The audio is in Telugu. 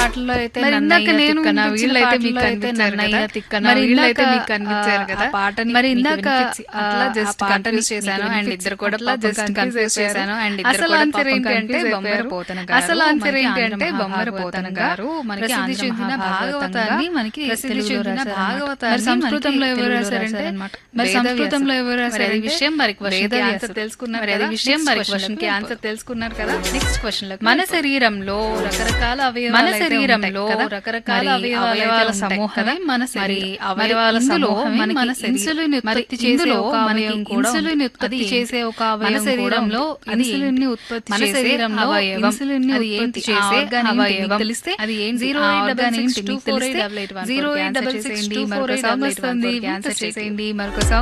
పాటల్లో అయితే మరి ఇందాక నన్నయ్య నేను తిక్కన వినిపించిన వీళ్ళైతే మీకు పాటల్లో అయితే కనిపించారు నన్నయ్య కదా తిక్కన మరి వీళ్ళైతే ఇందాక, మీకు కనిపించారు ఆ, కదా ఆ పాటని మరి మీకు ఇందాక వినిపించి అట్లా ఆ, just ఆ పాటని confuse మీకు చేశాను and వినిపించి ఇద్దరు కూడా అట్లా పాపం just confuse confuse చేశాను and ఇద్దరు అసలు కూడా ఆన్సర్ పాపం ఏంటి అంటే confuse బొమ్మర అయిపోయారు. పోతన గారు అసలు ఆన్సర్ మనకి ఏంటి ఆంధ్ర అంటే బొమ్మర పోతన మహాభారతంగా గారు మనకి ప్రసిద్ధి ఆంధ్ర చెందిన మహాభారతంగా భాగవతాన్ని మనకి ప్రసిద్ధి తెలుగులో చెందిన రాశారన్నమాట. భాగవతాన్ని మరి సంస్కృతంలో మనకి ఎవరు తెలుగులో రాశారంటే రాశారన్నమాట. మరి వేదవ్యాసుడు. సంస్కృతంలో ఎవరు మరి అది రాశారంటే విషయం మరి క్వశ్చన్ కి వేదవ్యాసుడు. ఆన్సర్ తెలుసుకున్నారు మరి అది కదా విషయం నెక్స్ట్ మరి క్వశ్చన్ క్వశ్చన్ కి కి ఆన్సర్ తెలుసుకున్నారు కదా నెక్స్ట్ క్వశ్చన్ మన శరీరంలో రకరకాల అవయవాలు మన అయితే శరీరంలో ఉంటాయి కదా. రకరకాల మరి అవయవాల అవయవాల సమూహమే సమూహమే మన మరి శరీరం. అవయవాల మరి ఇందులో సమూహమే మనకి మన శరీరం. ఇన్సులిన్ మరి ఉత్పత్తి చేసే ఇందులో ఒక మనకి అవయవం కూడా ఇన్సులిన్ ఉంది. ఉత్పత్తి అది చేసే ఒక మన అవయవం కూడా శరీరంలో ఉంది. అది ఇన్సులిన్ ని ఉత్పత్తి మన చేసే శరీరంలో అవయవం. ఇన్సులిన్ ని అది ఉత్పత్తి ఏంటి? చేసే ఆ organ ఏంటి అవయవం. మీకు తెలిస్తే అది ఏంటి? జీరో ఆ ఎయిట్ డబల్ organ సిక్స్ ఏంటి? టూ మీకు ఫోర్ తెలిస్తే eight double eight one zero ఫోర్కి ఎయిట్ ఆన్సర్ డబల్ సిక్స్ చేసేయండి. టూ మరొక four eight song double eight one వస్తుంది. ఫోర్కి వింటూ ఆన్సర్ చేసేయండి. చేసేయండి. మరొక సాంగ్